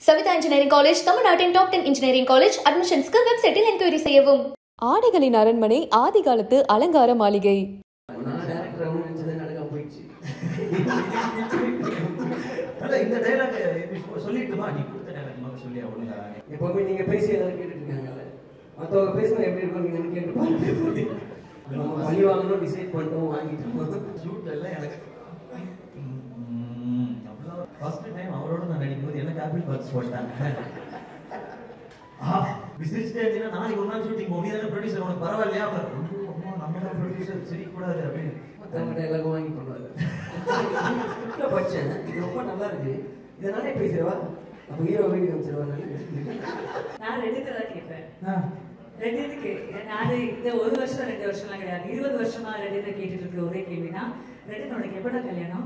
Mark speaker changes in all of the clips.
Speaker 1: Savitha engineering college தமிழ்நாட்டின் top ten engineering college அட்மிஷன்ஸ்க்கு வெப்சைட்டில் என்கொயரி செய்யவும்
Speaker 2: ஆடைகளின் அரண்மனை ஆதிகாலத்து அலங்கார மாளிகை
Speaker 3: நான் டேரக்டர் ஆகணும்னு நினைச்சது நடக்காம போயிடுச்சு
Speaker 4: அதான் இந்த டைலாக் சொல்லிட்டுமா நீ கொடுத்த டைலாக் மட்டும் சொல்லி ஒழுங்கா
Speaker 3: எப்பவுமே நீங்க பேசி எல்லாரும் கேட்டுட்டு இருக்காங்கல்ல மத்தவங்க பேசினா எப்படி இருக்கும் நீங்க எனக்கு கேட்டு பாருங்க நம்ம பழி வாங்கணும் டிசைட் பண்ணிட்டோம் வாங்கிட்டோம்
Speaker 4: ஷூட்ல எல்லாம் எனக்கு அவ்வளோ ஃபர்ஸ்ட் டைம் அவரோட நான் நடிக்கும்போது எனக்கு ஆப்பிள் பர்ஸ் போட்டாங்க ஆ விசிரிச்சுட்டே இருந்தீங்கன்னா நாளைக்கு ஒரு நாள் ஷூட்டிங் போகும் நீ தானே ப்ரொடியூசர் உனக்கு பரவாயில்லையா அவர் ஐயோ, அம்மா நம்ம தான் ப்ரொடியூசர் சிரிக்கக்கூடாது அப்படின்னு
Speaker 3: மத்தவங்க டைலாக் வாங்கி பண்ணுவாரு ஸ்கிரிப்ட்ல படிச்சேன் இது ரொம்ப நல்லா இருக்கு இதை நானே பேசுறவா அப்ப ஹீரோ வீட்டுக்கு அமைச்சிருவா
Speaker 5: நான் ரெண்டு தான் கேட்பேன் ரெண்டுத்துக்கு நான் இந்த ஒரு வருஷம் ரெண்டு வருஷம்லாம் கிடையாது இருபது வருஷமா ரெண்டு கேட்டுட்டு இருக்க ஒரே கேள்வினா ரெண்டு உனக்கு எப்படா கல்யாணம்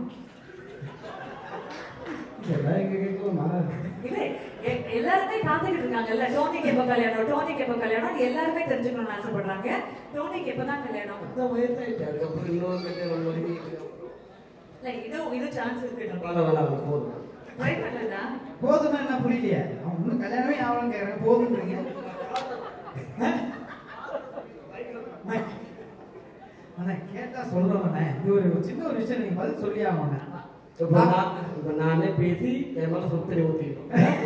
Speaker 5: இல்ல எ- எல்லாருமே காத்துக்கிட்டு இருக்காங்கல்ல டோனிக்கு எப்ப கல்யாணம் டோனிக்கு எப்ப கல்யாணம் எல்லாருமே தெரிஞ்சுக்கணும்னு ஆசைப்படுறாங்க டோனிக்கு எப்பதான் கல்யாணம்
Speaker 3: அதுக்கப்புறம் இன்னொரு கல்யாணம் ஒண்ணு வாங்கி
Speaker 5: இல்ல இதுவும் இது சான்ஸ் இருக்கு
Speaker 3: வர வர வர போதும்
Speaker 5: ட்ரை பண்ணலதா
Speaker 6: போதும்னா என்ன புரியலையே அவன் இன்னும் கல்யாணமே ஆகலன்னு கேட்கறாங்க போதுன்றீங்க அண்ணா கேட்டா சொல்றவண்ணே இது ஒரு சின்ன ஒரு விஷயம் நீங்க பதில் சொல்லி ஆகணும்
Speaker 3: இப்ப நான் இப்ப நானே பேசி என் மேல சொத்தனை ஊத்திட்டோம்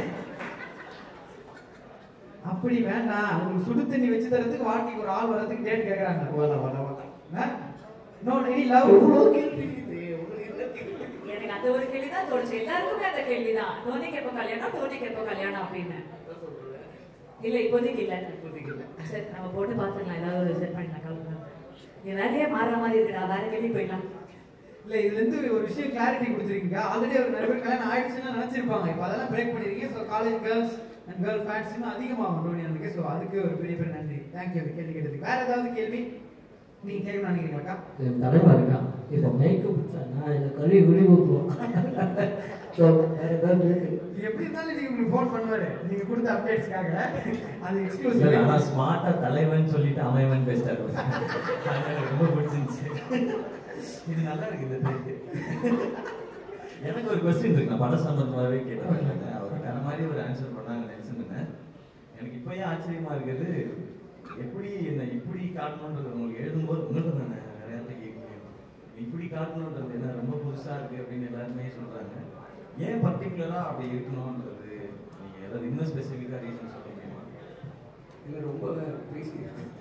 Speaker 6: அப்படி வேண்டாம் உங்களுக்கு சுடு தண்ணி வச்சு தரதுக்கு வாழ்க்கைக்கு ஒரு ஆள் வரதுக்கு டேட் கேக்குறாங்க
Speaker 3: வர வர வர
Speaker 6: நோ எனி லவ்
Speaker 5: எனக்கு அந்த ஒரு கேள்விதான் தோணுச்சு எல்லாருக்குமே அந்த கேள்விதான் டோனிக்கு எப்ப கல்யாணம் டோனிக்கு எப்ப கல்யாணம் அப்படின்னு இல்ல இப்போதைக்கு இல்ல சரி நம்ம போட்டு பாத்துக்கலாம் ஏதாவது ஒரு செட் பண்ணலாம் கவலை நீ வேலையே மாறுற மாதிரி இருக்குடா வேற கேள்வி போயிடலாம்
Speaker 6: இல்ல இதுல இருந்து ஒரு விஷயம் கிளாரிட்டி கொடுத்துருக்கீங்க ஆல்ரெடி ஒரு நிறைய பேர் கல்யாணம் ஆயிடுச்சுன்னு நினைச்சிருப்பாங்க இப்போ அதெல்லாம் பிரேக் பண்ணிருக்கீங்க so college girls and girl fans இன்னும் அதிகமாகும் டோனியானுக்கு ஸோ அதுக்கு ஒரு பெரிய பெரிய நன்றி தேங்க்யூ கேள்வி கேட்டதுக்கு வேற ஏதாவது கேள்வி நீங்க கேள்வி நினைக்கிறீங்களாக்கா
Speaker 3: என் தலைவா இருக்கான் இப்போ மேக்கப் நான் இந்த கழுவி குழி ஊற்றுவோம் ஸோ வேற ஏதாவது இருக்கு
Speaker 6: எப்படி இருந்தாலும் நீங்க உங்களுக்கு ஃபோன் பண்ணுவாரு நீங்க கொடுத்த அப்டேட்ஸ்க்காக அது
Speaker 4: இல்ல,
Speaker 6: எக்ஸ்க்ளூசிவ்
Speaker 4: ஆனா ஸ்மார்ட்டா தலைவன் சொல்லிட்டு அமைவன் பேசிட்டாரு அது எனக்கு ரொம்ப பிடிச்சிருந்துச்சு இது நல்லா இருக்கு இந்த ட்ரெண்ட் எனக்கு ஒரு கொஸ்டின் இருக்கு நான் படம் சம்பந்தமாகவே கேட்டேன் அவர் வேற மாதிரி ஒரு ஆன்சர் பண்ணாங்க நினைச்சிருந்தேன் எனக்கு இப்பயே ஆச்சரியமா இருக்குது எப்படி என்ன இப்படி காட்டணுன்றது உங்களுக்கு எழுதும்போது உங்களுக்கு தானே நிறைய இடத்துல கேட்குறேன் இப்படி காட்டணுன்றது என்ன ரொம்ப புதுசா இருக்கு அப்படின்னு எல்லாருமே சொல்றாங்க ஏன் பர்டிகுலரா அப்படி இருக்கணும்ன்றது நீங்க ஏதாவது இன்னும் ஸ்பெசிஃபிக்கா ரீசன் சொல்ல முடியுமா
Speaker 3: இது ரொம்ப பேசி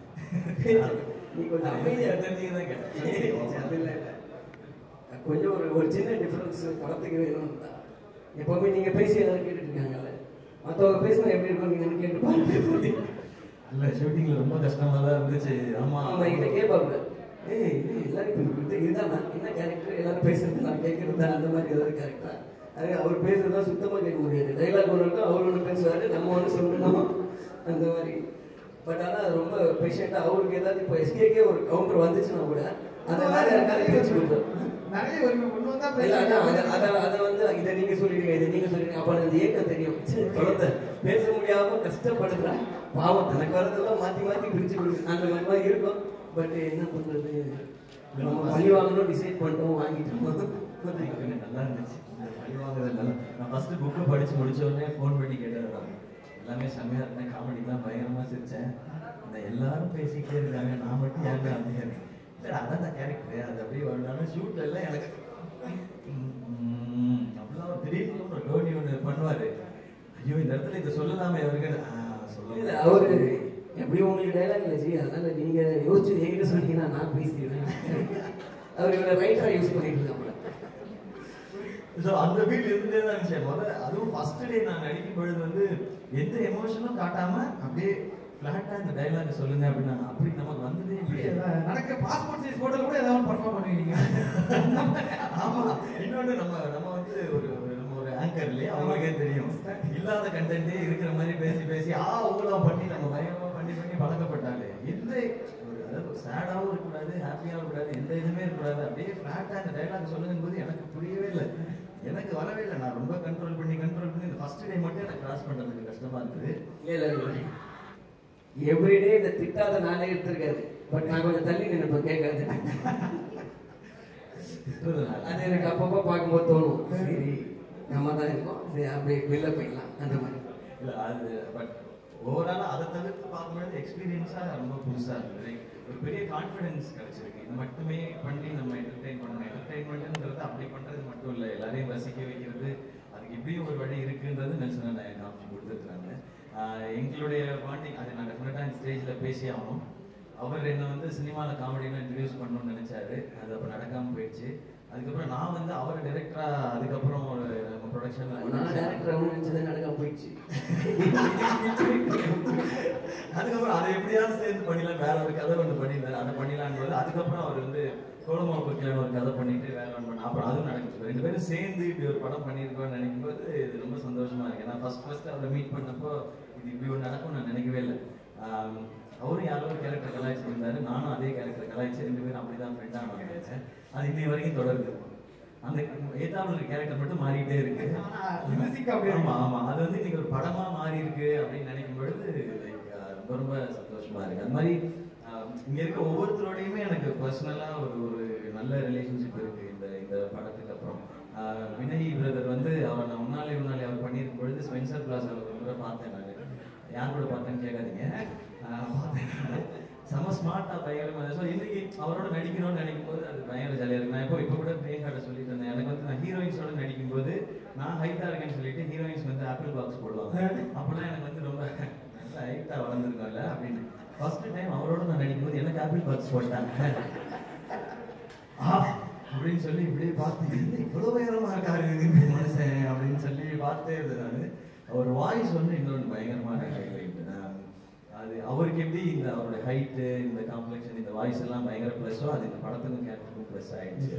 Speaker 3: நீ கொஞ்சம் அமைதியா
Speaker 4: தெரிஞ்சுக்க தான் கேட்டேன்
Speaker 3: அது இல்ல, இல்ல. கொஞ்சம் ஒரு ஒரு சின்ன டிஃபரன்ஸ் படத்துக்கு வேணும்னு தான் எப்பவுமே நீங்க பேசி எல்லாரும் கேட்டுட்டு இருக்காங்கல்ல மத்தவங்க பேசினா எப்படி இருக்கும் நீங்க எனக்கு கேட்டு பாருங்க
Speaker 4: இல்ல ஷூட்டிங்ல ரொம்ப கஷ்டமா தான் இருந்துச்சு ஆமா
Speaker 3: ஆமா என்கிட்ட கேட்பாங்க ஏய் இது எல்லாரும் இப்ப இது இதுதான் என்ன கேரக்டர் எல்லாரும் பேசுறது நான் கேட்கறது தான் அந்த மாதிரி ஏதாவது கேரக்டரா அது அவர் பேசுறதா சுத்தமா கேட்க முடியாது டைலாக் ஒன்று இருக்கும் அவர் ஒன்று பேசுவாரு நம்ம ஒன்று சொல்லணும் அந்த மாதிரி பட் ஆனா அது ரொம்ப பேஷண்டா அவருக்கு ஏதாவது இப்போ எஸ்கேக்கே ஒரு கவுண்டர் வந்துச்சுன்னா கூட அதை வேற யாருக்காவது பேச்சு கொடுப்போம்
Speaker 6: நிறைய ஒரு கொண்டு வந்தா
Speaker 3: இல்ல, அதான், அத-
Speaker 6: பிரச்சனை
Speaker 3: அத- அத வந்து இதை நீங்க சொல்லிடுங்க இதை நீங்க சொல்லிடுங்க அப்ப அந்த ஏக்கம் தெரியும் ச்சே, குழந்தை பேச முடியாம கஷ்டப்படுறேன் பாவம் தனக்கு வரதெல்லாம் மாத்தி மாத்தி பிரிச்சு கொடுக்கு அந்த மாதிரி தான் இருக்கும் பட் என்ன பண்றது நம்ம பழி வாங்கணும் டிசைட் பண்ணிட்டோம் வாங்கிட்டோம்
Speaker 4: எனக்கு நல்லா இருந்துச்சு இந்த பழி வாங்குறது நல்லா நான் ஃபர்ஸ்ட் புக்கை படிச்சு முடிச்ச உடனே ஃபோன் பண்ணி கேட்டேன் எல்லாமே செம்மையா இருந்தேன் காமெடிலாம் பயங்கரமா சிரிச்சேன் இந்த எல்லாரும் பேசிக்கிட்டே இருக்காங்க நான் மட்டும் ஏங்க அப்படியே இல்லை அதான் அந்த கேரக்டர் அது அப்படியே வரணும் ஷூட்ல எல்லாம் எனக்கு ம், அவ்வளோ திடீர்னு ஒரு டோனி ஒன்று பண்ணுவாரு ஐயோ இந்த இடத்துல இதை சொல்லலாமே அவருக்கு ஆ,
Speaker 3: இல்ல
Speaker 4: சொல்லுங்க
Speaker 3: அவரு எப்படி உங்களுக்கு டைலாக் இல்லை ஜி அதனால நீங்க யோசிச்சு என்கிட்ட சொன்னீங்கன்னா நான் பேசிடுவேன் அவர் இவரை ரைட்டரா யூஸ் பண்ணிட்டு இருக்காங்க
Speaker 4: ஸோ அந்த ஃபீல் இருந்துட்டே தான் இருந்துச்சு முதல்ல அதுவும் ஃபர்ஸ்ட் டே நான் நடிக்கும் பொழுது வந்து எந்த எமோஷனும் காட்டாம அப்படியே ஃபிளாட்டா இந்த டைலாக் சொல்லுங்க அப்படின்னு நான் அப்படி நமக்கு வந்ததே இல்லையே
Speaker 6: நடக்க பாஸ்போர்ட் சைஸ் போட்டோ கூட ஏதாவது பர்ஃபார்ம் பண்ணுவீங்க
Speaker 4: ஆமா இன்னொன்னு நம்ம நம்ம வந்து ஒரு ஒரு- நம்ம ஒரு ஆங்கர் இல்லையா அவங்களுக்கே தெரியும் இல்லாத கண்டென்ட்டே இருக்கிற மாதிரி பேசி பேசி ஆ உங்களா பண்ணி நம்ம பயங்கரமா பண்ணி பண்ணி பழக்கப்பட்டாலே எந்த ஒரு அதாவது சேடாகவும் இருக்கக்கூடாது ஹாப்பியாகவும் இருக்கக்கூடாது எந்த இதுவுமே இருக்கக்கூடாது அப்படியே ஃபிளாட்டா இந்த டைலாக் சொல்லுங்கும் போது எனக்கு புரியவே இல்லை எனக்கு வரவே இல்லை நான் ரொம்ப கண்ட்ரோல் பண்ணி கண்ட்ரோல் பண்ணி இந்த ஃபர்ஸ்ட் டே மட்டும் எனக்கு கிராஸ் பண்றதுக்கு கஷ்டமா இருந்தது
Speaker 3: இல்ல இல்ல இல்ல எவ்ரிடே இந்த திட்டாத நாளே எடுத்திருக்காது பட் நான் கொஞ்சம் தள்ளி நினைப்பேன் கேட்காது
Speaker 4: திட்டுறதுனால.
Speaker 3: அது எனக்கு அப்பப்போ பார்க்கும்போது தோணும் சரி நம்ம தான் இருக்கோம் சரி அப்படியே வெளில போயிடலாம் அந்த மாதிரி
Speaker 4: இல்ல அது பட் ஓவராலா அதை தவிர்த்து பார்க்கும்போது எக்ஸ்பீரியன்ஸா ரொம்ப புதுசா இருந்தது Like, ஒரு பெரிய கான்ஃபிடன்ஸ் கிடைச்சிருக்கு இது மட்டுமே பண்ணி நம்ம என்டர்டெயின் பண்ணணும் என்டர்டெயின்மெண்ட்ன்றது அப்படி பண்றது மட்டும் இல்லை எல்லாரையும் ரசிக்க வைக்கிறது அதுக்கு இப்படியும் ஒரு வழி இருக்குன்றது நெல்சன் நான் காமிச்சு கொடுத்துருக்காங்க எங்களுடைய பாண்டிங் அதை நான் டெஃபினட்டாக ஸ்டேஜில் பேசி ஆகணும் அவர் என்ன வந்து சினிமாவில் காமெடியெலாம் இன்ட்ரடியூஸ் பண்ணணும்னு நினைச்சாரு அது அப்போ நடக்காம போயிடுச்சு அதுக்கப்புறம் நான் வந்து அவர் டைரக்டரா அதுக்கப்புறம் ஒரு நம்ம ப்ரொடக்ஷன்
Speaker 3: நான் டேரக்டர் ஆகணும்னு நினச்சதே நடக்காம போயிடுச்சு
Speaker 4: அதுக்கப்புறம் அதை எப்படியாவது சேர்ந்து பண்ணிடலாம் வேற ஒரு கதை ஒன்று பண்ணிடலாம் அதை பண்ணிடலான்றது அதுக்கப்புறம் அவர் வந்து கோலமா பக்கிலான ஒரு கதை பண்ணிட்டு வேற ஒன்று பண்ண அப்புறம் அதுவும் நடந்துச்சு ரெண்டு பேரும் சேர்ந்து இப்படி ஒரு படம் பண்ணியிருக்கோம்னு நினைக்கும் போது இது ரொம்ப சந்தோஷமா இருக்கு ஏன்னா ஃபர்ஸ்ட் ஃபர்ஸ்ட் அவரை மீட் பண்ணப்போ இது இப்படி ஒன்று நடக்கும்னு நான் நினைக்கவே இல்லை ஆம், அவரும் யாரோ ஒரு கேரக்டர் கலாய்ச்சிருந்தாரு நானும் அதே கேரக்டர் கலாய்ச்சி ரெண்டு பேரும் அப்படிதான் ஃப்ரெண்டாக ஆனாங்க அது இன்னை வரைக்கும் தொடருது அந்த ஏத்தாமல் கேரக்டர் மட்டும் மாறிட்டே இருக்கு
Speaker 6: ஆனா, music அப்படியே
Speaker 4: ஆமா ஆமா அது வந்து இன்னைக்கு ஒரு படமா மாறி இருக்கு அப்படின்னு நினைக்கும் பொழுது like, அஹ், ரொம்ப ரொம்ப சந்தோஷமா இருக்கு அது மாதிரி அஹ், இங்க இருக்க ஒவ்வொருத்தரோடையுமே எனக்கு பர்சனலா ஒரு ஒரு நல்ல ரிலேஷன்ஷிப் இருக்கு இந்த இந்த படத்துக்கு அப்புறம் அஹ், வினய் பிரதர் வந்து அவர் நான் முன்னாலே முன்னாலே அவர் பண்ணியிருக்கும் பொழுது ஸ்பென்சர் பிளாஸ் ஒரு முறை பார்த்தேன் நான் யார் கூட பார்த்தேன்னு கேட்காதீங்க அஹ், பார்த்தேன் நானு. செம ஸ்மார்ட்டா பயங்கரமா ஸோ இன்னைக்கு அவரோட நடிக்கணும்னு நினைக்கும் போது அது பயங்கர ஜாலியா இருக்கு நான் இப்போ இப்போ கூட பிரியங்காட்ட சொல்லிட்டு இருந்தேன் எனக்கு வந்து நான் ஹீரோயின்ஸோட நடிக்கும் போது நான் ஹைட்டா இருக்கேன்னு சொல்லிட்டு ஹீரோயின்ஸ் வந்து ஆப்பிள் பாக்ஸ் போடுவாங்க அப்போலாம் எனக்கு வந்து ரொம்ப நல்லா ஹைட்டா வளர்ந்துருக்கோம்ல அப்படின்னு ஃபர்ஸ்ட் டைம் அவரோட நான் நடிக்கும் போது எனக்கு ஆப்பிள் பாக்ஸ் போட்டாங்க ஆ, அப்படின்னு சொல்லி இப்படியே பார்த்து "என்ன இவ்வளவு உயரமா இருக்காரு இந்த மனுஷன் அப்படின்னு சொல்லி பார்த்தே இருந்தேன் நான் அவர் வாய்ஸ் வந்து இன்னொன்று பயங்கரமான highlight. நான் அது அவருக்கு எப்படி இந்த அவரோட ஹைட்டு இந்த காம்ப்ளெக்ஷன் இந்த வாய்ஸ் எல்லாம் பயங்கர ப்ளஸ்ஸோ அது இந்த படத்துக்கும் கேரக்டருக்கும் ப்ளஸ் ஆயிடுச்சு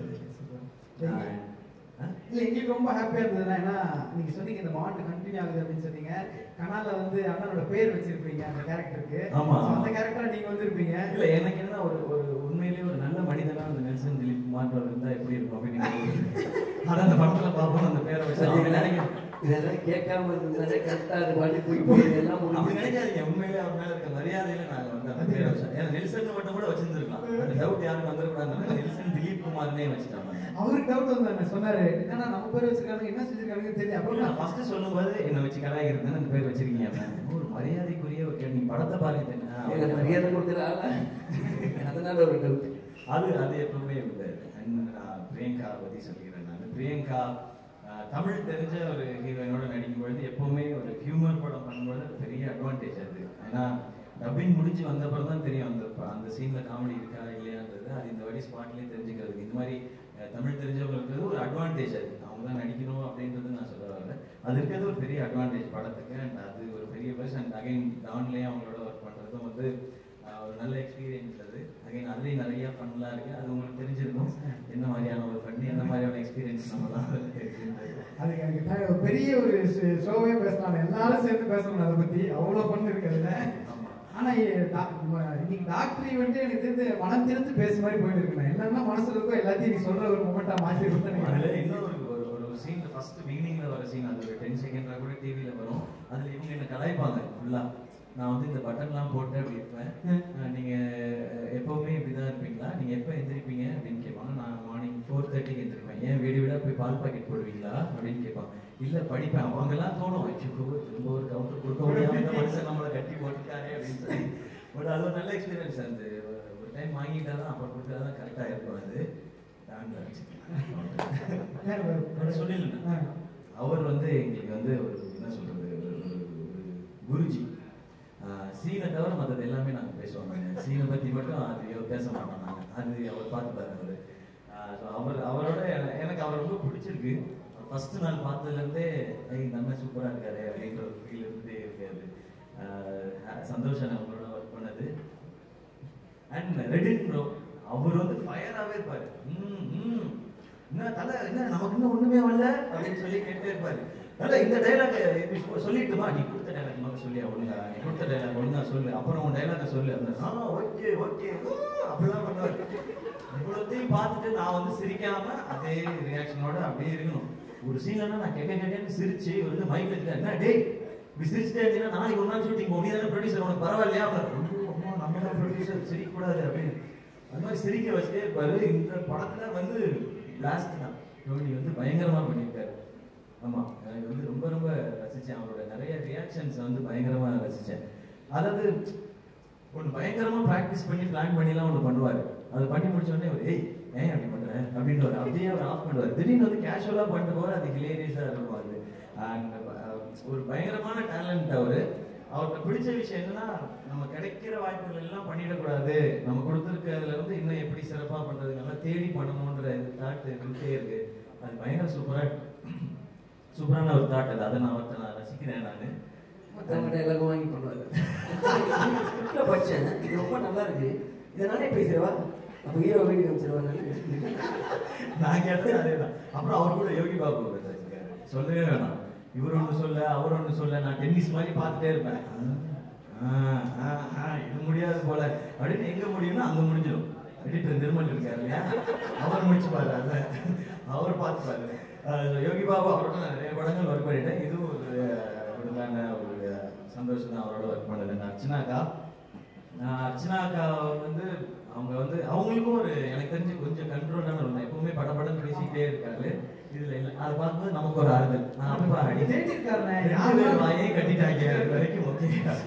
Speaker 4: அது. ஆ?
Speaker 6: இல்ல எங்களுக்கு ரொம்ப ஹாப்பியா இருந்ததுன்னா ஏன்னா நீங்க சொன்னீங்க இந்த பாண்ட் கண்டினியூ ஆகுது அப்படின்னு சொன்னீங்க கனால வந்து அண்ணனோட பேர் வச்சிருப்பீங்க அந்த கேரக்டருக்கு
Speaker 4: ஆமா,
Speaker 6: So, அந்த
Speaker 4: ஆமா.
Speaker 6: கேரக்டரா நீங்க வந்திருப்பீங்க
Speaker 4: இல்ல எனக்கு என்ன ஒரு ஒரு உண்மையிலேயே ஒரு நல்ல மனிதனா அந்த நெல்சன் திலீப் குமார் இருந்தா எப்படி இருக்கும் அப்படின்னு ஆனா அந்த படத்துல பார்ப்போம் அந்த பேரை வச்சு அவங்க நினைக்க
Speaker 3: இதெல்லாம் கேட்காம இருந்ததுனால கரெக்டா அது பாட்டு போய் போய் எல்லாம்
Speaker 4: அப்படி
Speaker 3: முடிஞ்சு
Speaker 4: நினைக்காதீங்க உண்மையிலே அவர் மேல இருக்க மரியாதையில நாங்க வந்து அந்த பேரை வச்சோம் ஏன்னா நெல்சன் மட்டும் கூட வச்சிருந்துருக்கலாம் அந்த டவுட் யாரும் வந்துடக்கூடாது நெல்சன் திலீப் குமார்னே வச்சுட்டாங்க
Speaker 6: அவருக்கு டவுட் வந்து சொன்னாரு என்னன்னா நம்ம பேர் வச்சிருக்காங்க என்ன செஞ்சிருக்காங்க தெரியல
Speaker 4: அப்புறம்
Speaker 6: அப்புறம்
Speaker 4: நான் ஃபர்ஸ்ட் சொல்லும்போது என்ன வச்சு கலாய்க்கிறதுன்னு அந்த பேர் வச்சிருக்கீங்க அப்படின்னு. ஒரு மரியாதைக்குரிய ஒரு கேள்வி. நீங்க படத்தை பாருங்க தெரியுமா?
Speaker 3: எனக்கு மரியாதை கொடுக்குற ஆளா அதனால ஒரு டவுட்
Speaker 4: அது அது எப்பவுமே இல்லை And நான் பிரியங்கா பத்தி சொல்லிக்கிறேன் நான் பிரியங்கா ஆஹ், தமிழ் தெரிஞ்ச ஒரு ஹீரோயினோட நடிக்கும் பொழுது எப்பவுமே ஒரு ஹியூமர் படம் பண்ணும்போது அது பெரிய அட்வான்டேஜ் அது ஏன்னா டப்பிங் முடிஞ்சு வந்த அப்புறம் தான் தெரியும் அந்த ப- அந்த சீன்ல காமெடி இருக்கா இல்லையான்றது அது இந்த வாட்டி ஸ்பாட்லயே தெரிஞ்சுக்கிறதுக்கு இந்த மாதிரி அஹ், தமிழ் தெரிஞ்சவங்களுக்கு ஒரு அட்வான்டேஜ் அது அவங்க தான் நடிக்கணும் அப்படின்றது நான் சொல்ல வரல அது இருக்கிறது ஒரு பெரிய அட்வான்டேஜ் படத்துக்கு அண்ட் அது ஒரு பெரிய ப்ளஸ் அண்ட் அகைன் டான்லேயே அவங்களோட ஒர்க் பண்ணுறதும் வந்து ஆஹ், ஒரு நல்ல எக்ஸ்பீரியன்ஸ் அது அகைன் அதுலேயும் நிறைய ஃபன்லாம் இருக்கு அது உங்களுக்கு தெரிஞ்சிருக்கும் என்ன மாதிரியான ஒரு ஃபன் என்ன மாதிரியான எக்ஸ்பீரியன்ஸ் நம்மலாம் இருக்குன்றது.
Speaker 6: அதுக்கு எனக்கு த- ஒரு பெரிய ஒரு ஷோவே பேசலாம் எல்லாரும் சேர்ந்து பேசணும் அதை பத்தி அவ்வளவு பண்ணு இருக்கு அதுல
Speaker 4: ஆமா.
Speaker 6: ஆனா இ- டா- ம- இன்னைக்கு டாக்டர் வந்து எனக்கு தெரிஞ்சு மனம் திறந்து பேச மாதிரி போயிட்டு இருக்கு நான் என்னென்ன மனசுல இருக்கோ எல்லாத்தையும் நீ சொல்ற ஒரு மொமெண்டா மாற்றி கொடுத்து
Speaker 4: அதுல
Speaker 6: நினைக்கிறேன்
Speaker 4: இன்னொரு ஒரு ஒரு சீன் ஃபர்ஸ்ட் பிகினிங்ல வர சீன் அது ஒரு டென் செகண்ட்ல கூட டிவில வரும் அதுல இவங்க என்ன கலாய்ப்பாங்க ஃபுல்லா நான் வந்து இந்த பட்டன்லாம் போட்டு அப்படி இருப்பேன் அஹ் நீங்க அஹ், எப்பவுமே இப்படிதான் இருப்பீங்களா நீங்க எப்ப எந்திரிப்பீங்க அப்படின்னு கேட்பாங்க நான் மார்னிங் ஃபோர் தேர்ட்டிக்கு எந்திரிப்பேன் ஏன் வீடு வீடா போய் பால் பாக்கெட் போடுவீங்களா அப்படின்னு கேட்பாங்க இல்ல படிப்பேன் அவங்க எல்லாம் தோணும் ஐயோ திரும்ப ஒரு கவுண்டர் கொடுக்க முடியாம இந்த மனுஷன் நம்மளை கட்டி போட்டுக்காரே அப்படின்னு சொல்லி பட் அது ஒரு நல்ல எக்ஸ்பீரியன்ஸ் அந்த ஒரு டைம் வாங்கிட்டா தான் அப்புறம் கொடுத்தா தான் கரெக்டா இருக்கும் அது நான் வச்சுக்கேன் சொல்லிடலாம் அவர் வந்து எங்களுக்கு வந்து ஒரு என்ன சொல்றது ஒரு ஒரு- ஒரு குருஜி ஆஹ் சீனை தவிர மற்றது எல்லாமே நாங்கள் பேசுவோம் சீனை பற்றி மட்டும் அது எவ்வளவு பேச மாட்டோம் நாங்கள் அது அவர் பார்த்துப்பாரு அவர் ஸோ அவர் அவரோட என- எனக்கு அவர் ரொம்ப பிடிச்சிருக்கு ஃபர்ஸ்ட் நாள் பார்த்ததுலேருந்தே ஐய் நம்ம சூப்பராக இருக்காரு அப்படின்ற ஒரு ஃபீல் இருந்தே இருக்காது ஆஹ் சந்தோஷம் அவங்களோட ஒர்க் பண்ணது அண்ட் ரெடின் ப்ரோ அவர் வந்து ஃபயராகவே இருப்பாரு ம் ம் என்ன தலை என்ன நமக்கு இன்னும் ஒண்ணுமே வரல அப்படின்னு சொல்லி கேட்டே இருப்பாரு தலை இந்த டைலாக் சொல்லிட்டுமா நீ கொடுத்த டைலாக் மாதிரி சொல்லி ஒழுங்கா நீ கொடுத்த டைலாக் ஒழுங்கா சொல்லு அப்புறம் உன் டைலாக சொல்லு அப்படின்னு ஆ ஓகே ஓகே அப்படிலாம் பண்ணுவாரு இவ்வளோத்தையும் பார்த்துட்டு நான் வந்து சிரிக்காம அதே ரியாக்ஷனோட அப்படியே இருக்கணும் ஒரு சீன்லனா நான் கேட்க கேட்கன்னு சிரிச்சு இவர் வந்து மைக் வச்சுட்டேன் என்ன டேய் இப்படி சிரிச்சுட்டே இருந்தீங்கன்னா நாளைக்கு ஒரு நாள் ஷூட்டிங் போகும் நீ தானே ப்ரொடியூசர் உனக்கு பரவாயில்லையா அப்படின்னு அம்மா நம்ம தான் ப்ரொடியூசர் சிரிக்கக்கூடாது அப்படின்னு அந்த மாதிரி சிரிக்க வச்சுட்டே இருப்பாரு இந்த படத்துல வந்து பிளாஸ்ட் தான் டோனி வந்து பயங்கரமா பண்ணியிருக்காரு ஆமா எனக்கு வந்து ரொம்ப ரொம்ப ரசிச்சேன் அவரோட நிறைய ரியாக்ஷன்ஸ் வந்து பயங்கரமா ரசிச்சேன் அதாவது ஒன்று பயங்கரமா ப்ராக்டிஸ் பண்ணி பிளான் பண்ணிலாம் ஒன்று பண்ணுவார் அது பண்ணி முடிச்ச உடனே அவர் ஏய் ஏன் அப்படி பண்றேன் அப்படின்னு ஒரு அப்படியே அவர் ஆஃப் பண்ணுவார் திடீர்னு வந்து கேஷுவலா பண்ணிட்டு போற அது ஹிலேரியஸா இருக்கும் அது And, அஹ், ஒரு பயங்கரமான டேலண்ட் அவரு அவருக்கு பிடிச்ச விஷயம் என்னன்னா நம்ம கிடைக்கிற வாய்ப்புகள் எல்லாம் பண்ணிடக்கூடாது நம்ம கொடுத்துருக்கிறதுல வந்து இன்னும் எப்படி சிறப்பா பண்றது நல்லா தேடி பண்ணணுன்ற தாட் இருந்துட்டே இருக்கு அது பயங்கர சூப்பரா சூப்பரான ஒரு தாட் அது அதை நான் அவர்கிட்ட நான் ரசிக்கிறேன் நான்
Speaker 3: மற்றவங்க எல்லாருக்கும் வாங்கி பண்ணுவாரு ஸ்கிரிப்ட்ல படிச்சேன் இது ரொம்ப நல்லா இருக்கு இதை நானே பேசுறவா அப்ப ஹீரோ வீட்டுக்கு அமைச்சிருவா
Speaker 4: நான் கேட்டது அதேதான் அப்புறம் அவர் கூட யோகி பாபு இருக்காரு. சொல்லவே வேணாம் இவர் ஒண்ணு சொல்ல அவர் ஒண்ணு சொல்ல நான் டென்னிஸ் மாதிரி பார்த்துட்டே இருப்பேன் ஆ, ஆ, ஆ, இது முடியாது போல அப்படின்னு எங்க முடியும்னா அங்க முடிஞ்சிடும் எடிட்டர் நிர்மல் இருக்காரு இல்லையா அவர் முடிச்சு பாரு அத அவர் பார்த்துப்பாரு அஹ் யோகி பாபு அவரோட நான் நிறைய படங்கள் ஒர்க் பண்ணிட்டேன் இதுவும் ஒரு விடுதலான ஒரு சந்தோஷம் தான் அவரோட ஒர்க் பண்ணது நான் அர்ச்சனாக்கா நான் அர்ச்சனா அக்கா வந்து அவங்க வந்து அவங்களுக்கும் ஒரு எனக்கு தெரிஞ்சு கொஞ்சம் கண்ட்ரோலான ஒன்று எப்பவுமே படபடன்னு பேசிக்கிட்டே இருக்காரு இதுல இல்ல அதை பார்க்கும்போது நமக்கு ஒரு ஆறுதல் நான் அப்பா அடி
Speaker 6: தேடிருக்காருண்ணே.
Speaker 4: ரெண்டு பேர் வாயே கட்டிட்டாங்க அது வரைக்கும் ஓகே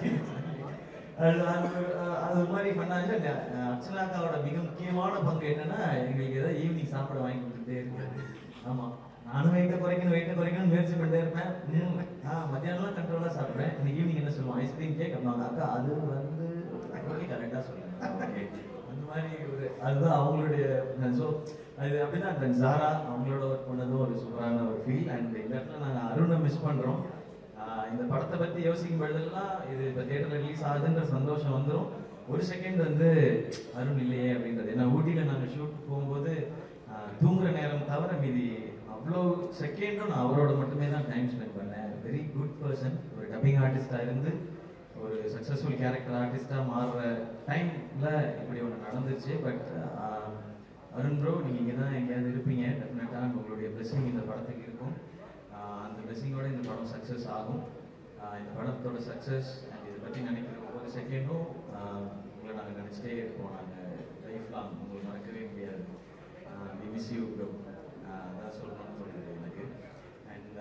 Speaker 4: அது அது அது மாதிரி பண்ணாங்க அஹ் அர்ச்சனா அக்காவோட மிக முக்கியமான பங்கு என்னன்னா எங்களுக்கு ஏதாவது ஈவினிங் சாப்பிட வாங்கி கொடுத்துட்டே இருக்காரு ஆமா நானும் வெயிட்ட குறைக்கணும் வெயிட்ட குறைக்கணும் முயற்சி பண்ணிட்டே இருப்பேன் ம், ஆ மத்தியானம்லாம் கண்ட்ரோலா சாப்பிடுறேன் இன்னைக்கு ஈவினிங் என்ன சொல்லுவோம் ஐஸ்கிரீம் கேக் அப்படின்னா அக்கா அது வந்து ஓகே கரெக்டா சொல்லுங்க Okay. அந்த மாதிரி ஒரு அதுதான் அவங்களுடைய ஸோ அது அப்படிதான் அந்த ஜாரா அவங்களோட ஒர்க் பண்ணதும் ஒரு சூப்பரான ஒரு ஃபீல் அண்ட் இந்த இடத்துல நாங்கள் அருணை மிஸ் பண்றோம் ஆஹ் இந்த படத்தை பத்தி யோசிக்கும் பொழுதெல்லாம் இது இப்போ தேட்டர்ல ரிலீஸ் ஆகுதுன்ற சந்தோஷம் வந்துடும் ஒரு செகண்ட் வந்து அருண் இல்லையே அப்படின்றது ஏன்னா ஊட்டியில நாங்க ஷூட் போகும்போது ஆஹ் தூங்குற நேரம் தவிர மீதி அவ்வளோ செகண்டும் நான் அவரோட மட்டுமே தான் டைம் ஸ்பெண்ட் பண்ணேன் வெரி குட் பர்சன் ஒரு டப்பிங் ஆர்டிஸ்டா இருந்து ஒரு சக்ஸஸ்ஃபுல் கேரக்டர் ஆர்டிஸ்டா மாறுற டைம்ல இப்படி ஒன்று நடந்துச்சு பட் அருண் ப்ரோ நீங்க இங்கே தான் எங்கேயாவது இருப்பீங்க டெஃபினட்டாக உங்களுடைய blessing இந்த படத்துக்கு இருக்கும் ஆஹ் அந்த blessing-ஓட இந்த படம் சக்ஸஸ் ஆகும் ஆஹ் இந்த படத்தோட சக்ஸஸ் அண்ட் இதை பற்றி நினைக்கிற ஒவ்வொரு செகண்டும் உங்களை நாங்கள் நினச்சிட்டே இருப்போம் நாங்கள் லைஃப் லாங் உங்களுக்கு மறக்கவே முடியாது வி மிஸ் யூ ப்ரோ அதான் சொல்லணும்னு தோணுது எனக்கு அண்ட்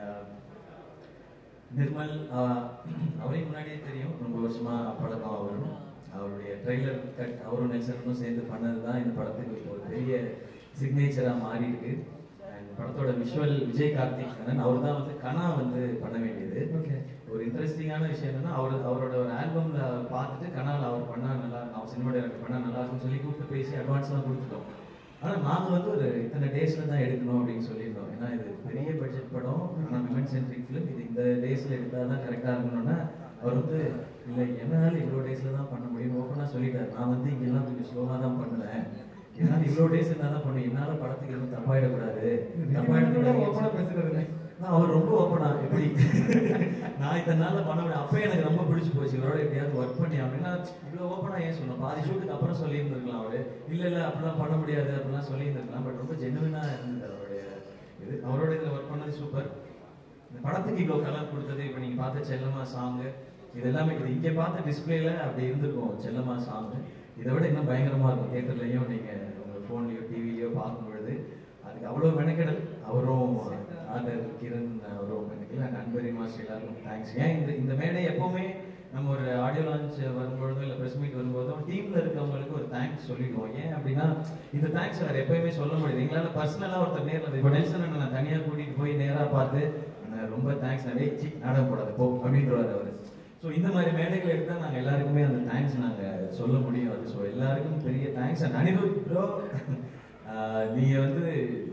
Speaker 4: நிர்மல் ஆஹ், அவரையும் முன்னாடியே தெரியும் ரொம்ப வருஷமா பழக்கம் அவரும் அவருடைய ட்ரெய்லர் கட் அவரும் நெல்சனும் சேர்ந்து பண்ணது தான் இந்த படத்துக்கு இப்போ ஒரு பெரிய சிக்னேச்சரா மாறி இருக்கு And படத்தோட விஷுவல் விஜய் கார்த்திக் கண்ணன் அவர் தான் வந்து கனா வந்து பண்ண வேண்டியது
Speaker 6: Okay.
Speaker 4: ஒரு இன்ட்ரெஸ்டிங்கான விஷயம் என்னன்னா அவர் அவரோட ஒரு ஆல்பம்ல பார்த்துட்டு கனால அவர் பண்ணா நல்லா இருக்கும் அவர் சினிமா டைரக்டர் பண்ணா நல்லா இருக்கும்னு சொல்லி கூப்பிட்டு பேசி அட்வான்ஸ்லாம் கொடுத்துட்டோம் ஆனா நாங்க வந்து ஒரு இத்தனை டேஸ்ல தான் எடுக்கணும் அப்படின்னு சொல்லியிருந்தோம் ஏன்னா இது பெரிய பட்ஜெட் படம் ஆனா விமன் சென்ட்ரிக் ஃபிலிம் இது இந்த டேஸ்ல எடுத்தா தான் கரெக்டா இருக்கணும்னா அவர் வந்து இல்ல என்னால இவ்வளோ டேஸ்ல தான் பண்ண முடியும் ஓப்பனா சொல்லிட்டாரு நான் வந்து இங்கெல்லாம் கொஞ்சம் ஸ்லோவா தான் பண்ணுவேன் என்னால இவ்வளோ டேஸ் இருந்தா தான் பண்ணுவேன் என்னால படத்துக்கு எதுவும் தப்பாயிடக்கூடாது
Speaker 6: ஓப்பனா பேசுறது இல்லை.
Speaker 4: நான் அவர் ரொம்ப ஓப்பனா எப்படி நான் இத்தனை நாள்ல பண்ண முடியும் அப்ப எனக்கு ரொம்ப பிடிச்சு போச்சு இவரோட எப்படியாவது ஒர்க் பண்ணி அப்படின்னா இவ்வளவு ஓப்பனா ஏன் சொன்னோம் பாதி ஷூட்டுக்கு அப்புறம் சொல்லி இருந்திருக்கலாம் அவரு இல்ல இல்ல அப்படிலாம் பண்ண முடியாது அப்படிலாம் சொல்லி இருந்திருக்கலாம் பட் ரொம்ப ஜெனுவினா இருந்தது அவருடைய இது அவரோட இதுல ஒர்க் பண்ணது சூப்பர் இந்த படத்துக்கு இவ்வளவு கலர் கொடுத்தது இப்ப நீங்க பார்த்த செல்லம்மா சாங் இது எல்லாமே இது இங்க பார்த்த டிஸ்பிளேல அப்படி இருந்திருக்கும் செல்லம்மா சாங் இதை விட இன்னும் பயங்கரமா இருக்கும் தியேட்டர்லயும் நீங்க உங்க போன்லயோ டிவிலயோ பார்க்கும் பொழுது அதுக்கு அவ்வளவு மெனக்கெடல் அவரும் ஆர்டர் கிரண் அவரும் மெனக்கெடல் அண்ட் அன்பரி மாஸ்டர் எல்லாருக்கும் தேங்க்ஸ் ஏன் இந்த இந்த மேடை எப்பவுமே நம்ம ஒரு ஆடியோ லான்ச் வரும்பொழுதோ இல்லை ப்ரெஸ் மீட் வரும்போதோ டீம்ல இருக்கவங்களுக்கு ஒரு தேங்க்ஸ் சொல்லிடுவோம் ஏன் அப்படின்னா இந்த தேங்க்ஸ் வேற எப்பயுமே சொல்ல முடியாது எங்களால பர்சனலா ஒருத்தர் நேரில் இப்போ நெல்சன் அண்ணனை நான் தனியா கூட்டிட்டு போய் நேரா பார்த்து அண்ணா, ரொம்ப தேங்க்ஸ் நிறைய சி நாடகம் போடாது போ அப்படின்றவாரு அவரு ஸோ இந்த மாதிரி மேடைகள் எடுத்தா நாங்க எல்லாருக்குமே அந்த தேங்க்ஸ் நாங்க சொல்ல முடியும் அது ஸோ எல்லாருக்கும் பெரிய தேங்க்ஸ் அண்ட் அனிருத் ப்ரோ நீங்க வந்து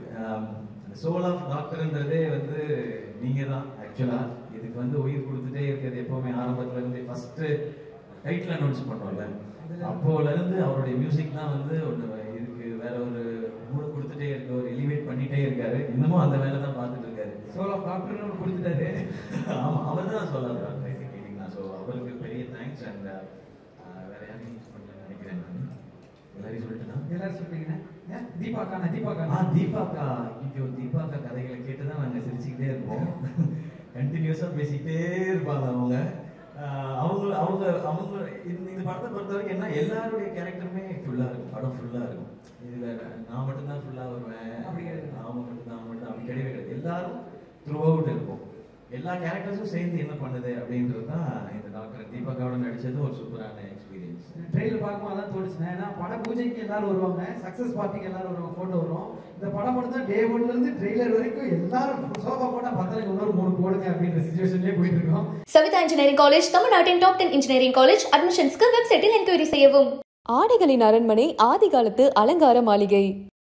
Speaker 4: சோல் ஆஃப் டாக்டர்ன்றதே வந்து நீங்க தான் ஆக்சுவலா இதுக்கு வந்து உயிர் கொடுத்துட்டே இருக்கிறது எப்பவுமே ஆரம்பத்துல இருந்து ஃபர்ஸ்ட் டைட்டில் அனௌன்ஸ் பண்ணோம்ல அப்போல இருந்து அவருடைய மியூசிக் தான் வந்து ஒன்று இதுக்கு வேற ஒரு மூடு கொடுத்துட்டே இருக்கு ஒரு எலிவேட் பண்ணிட்டே இருக்காரு இன்னமும் அந்த வேலை தான் பார்த்துட்டு இருக்காரு
Speaker 6: சோல் ஆஃப் டாக்டர்னு ஒன்று கொடுத்துட்டாரு
Speaker 4: ஆமா அவர் தான் சொல்ல கேட்டீங்கன்னா ஸோ அவருக்கு பெரிய தேங்க்ஸ் அண்ட் வேற யாரையும் யூஸ் பண்ணல நினைக்கிறேன் நான் எல்லாரையும் சொல்லிட்டுனா
Speaker 6: எல்லாரும் சொல்றீங்க ஏன்? தீபாக்காண்ணா
Speaker 4: ஆ
Speaker 6: தீபாக்காண்ணா
Speaker 4: தீபாக்கா ஐயோ தீபாக்கா கதைகளை கேட்டு தான் நாங்கள் சிரிச்சுக்கிட்டே இருப்போம் கண்டினியூஸாக பேசிக்கிட்டே இருப்பாங்க அவங்க ஆஹ் அவங்க அவங்க அவங்க இந்த இந்த படத்தை பொறுத்த வரைக்கும் என்ன எல்லாருடைய கேரக்டருமே ஃபுல்லாக இருக்கும் படம் ஃபுல்லாக இருக்கும் இதில் நான் மட்டும்தான் ஃபுல்லாக வருவேன்
Speaker 6: அப்படி கிடையாது.
Speaker 4: நான் மட்டும் நான் மட்டும் அப்படி கிடையவே கிடையாது எல்லாரும் த்ரூ அவுட் இருக்கும் எல்லா கேரக்டர்ஸும் சேர்ந்து என்ன பண்ணுது அப்படின்றது தான் இந்த டாக்டர் தீபகாவோட நடிச்சது ஒரு சூப்பரான எக்ஸ்பீரியன்ஸ்
Speaker 6: ட்ரெயிலர் பார்க்கும்போது அதான் தோணுச்சுண்ணே ஏன்னா பட பூஜைக்கு எல்லாரும் வருவாங்க சக்ஸஸ் பார்ட்டிக்கு எல்லாரும் வருவாங்க ஃபோட்டோ வரும் இந்த படம் மட்டும் தான் டே ஒன்ல இருந்து ட்ரெய்லர் வரைக்கும் எல்லாரும் சோஃபா போட்டா பத்தலைக்கு இன்னொரு மூணு போடுங்க அப்படின்ற சுச்சுவேஷன்லேயே போயிட்டு இருக்கோம்
Speaker 1: சவிதா இன்ஜினியரிங் காலேஜ் தமிழ்நாட்டின் டாப் டென் இன்ஜினியரிங் காலேஜ் அட்மிஷன்ஸ்க்கு வெப்சைட்டில் என்கொயரி செய்யவும்
Speaker 2: ஆடைகளின் அரண்மனை ஆதிகாலத்து அலங்கார மாளிகை